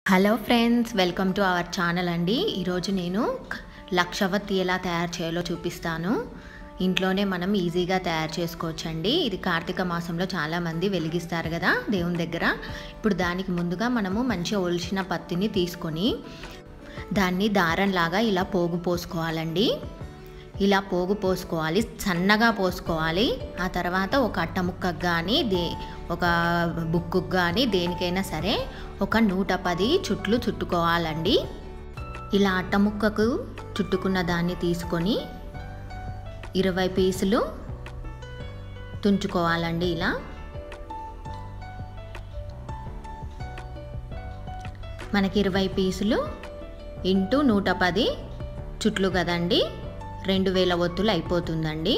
hello friends welcome to our channel అండి ఈరోజు నేను లక్షవత్తి ఎలా తయారు చేయాలో చూపిస్తాను ఇంట్లోనే మనం ఈజీగా తయారు చేసుకోవచ్చండి ఇది కార్తీక మాసంలో చాలామంది వెలిగిస్తారు కదా దేవుని దగ్గర ఇప్పుడు దానికి ముందుగా మనము మంచిగా ఒలిచిన పత్తిని తీసుకొని దాన్ని దారంలాగా ఇలా పోగు పోసుకోవాలండి ఇలా పోగు పోసుకోవాలి సన్నగా పోసుకోవాలి ఆ తర్వాత ఒక అట్ట ముక్కకు కానీ దే ఒక బుక్కు కానీ దేనికైనా సరే ఒక నూట పది చుట్లు చుట్టుకోవాలండి ఇలా అట్ట ముక్కకు చుట్టుకున్న దాన్ని తీసుకొని ఇరవై పీసులు తుంచుకోవాలండి ఇలా మనకి ఇరవై పీసులు ఇంటూ నూట పది చుట్లు కదండి రెండు వేల ఒత్తులు అయిపోతుందండి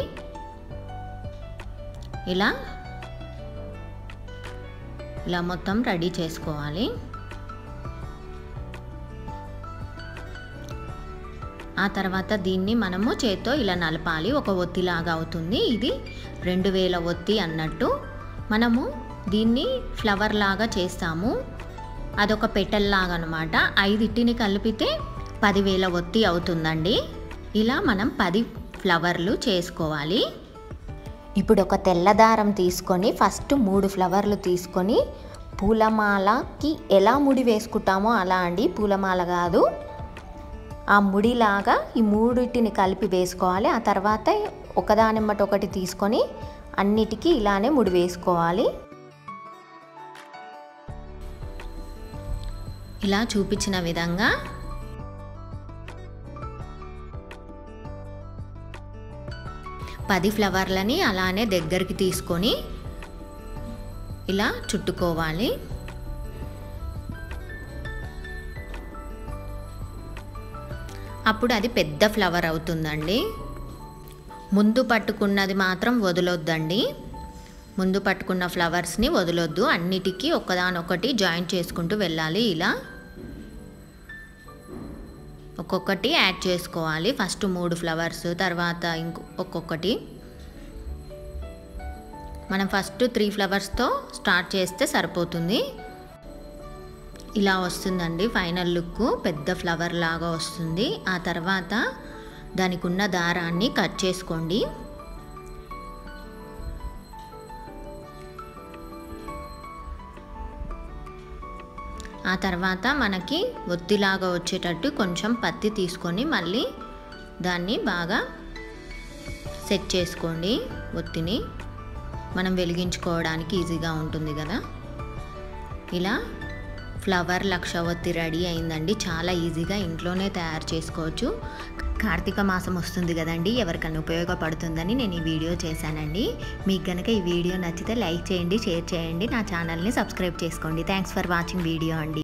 ఇలా ఇలా మొత్తం రెడీ చేసుకోవాలి ఆ తర్వాత దీన్ని మనము చేత్తో ఇలా నలపాలి ఒక ఒత్తిలాగా అవుతుంది ఇది రెండు వేల ఒత్తి అన్నట్టు మనము దీన్ని ఫ్లవర్ లాగా చేస్తాము అదొక పెటల్లాగా అనమాట ఐదింటిని కలిపితే పదివేల ఒత్తి అవుతుందండి ఇలా మనం పది ఫ్లవర్లు చేసుకోవాలి ఇప్పుడు ఒక తెల్ల దారం తీసుకొని ఫస్ట్ మూడు ఫ్లవర్లు తీసుకొని పూలమాలకి ఎలా ముడి వేసుకుంటామో అలా అండి పూలమాల కాదు ఆ ముడిలాగా ఈ మూడిటిని కలిపి వేసుకోవాలి ఆ తర్వాత ఒకదానిమ్మట ఒకటి తీసుకొని అన్నిటికీ ఇలానే ముడి వేసుకోవాలి ఇలా చూపించిన విధంగా పది ఫ్లవర్లని అలానే దగ్గరికి తీసుకొని ఇలా చుట్టుకోవాలి అప్పుడు అది పెద్ద ఫ్లవర్ అవుతుందండి ముందు పట్టుకున్నది మాత్రం వదలొద్దండి ముందు పట్టుకున్న ఫ్లవర్స్ని వదలొద్దు అన్నిటికీ ఒకదానొకటి జాయింట్ చేసుకుంటూ వెళ్ళాలి ఇలా ఒక్కొక్కటి యాడ్ చేసుకోవాలి ఫస్ట్ మూడు ఫ్లవర్స్ తర్వాత ఇంకో ఒక్కొక్కటి మనం ఫస్ట్ త్రీ ఫ్లవర్స్తో స్టార్ట్ చేస్తే సరిపోతుంది ఇలా వస్తుందండి ఫైనల్ లుక్ పెద్ద ఫ్లవర్ లాగా వస్తుంది ఆ తర్వాత దానికి ఉన్న దారాన్ని కట్ చేసుకోండి ఆ తర్వాత మనకి ఒత్తిలాగా వచ్చేటట్టు కొంచెం పత్తి తీసుకొని మళ్ళీ దాన్ని బాగా సెట్ చేసుకోండి ఒత్తిని మనం వెలిగించుకోవడానికి ఈజీగా ఉంటుంది కదా ఇలా ఫ్లవర్ లక్షవత్తి రెడీ అయిందండి చాలా ఈజీగా ఇంట్లోనే తయారు చేసుకోవచ్చు కార్తీక మాసం వస్తుంది కదండి ఎవరికైనా ఉపయోగపడుతుందని నేను ఈ వీడియో చేశానండి మీకు కనుక ఈ వీడియో నచ్చితే లైక్ చేయండి షేర్ చేయండి నా ఛానల్ని సబ్స్క్రైబ్ చేసుకోండి థ్యాంక్స్ ఫర్ వాచింగ్ వీడియో అండి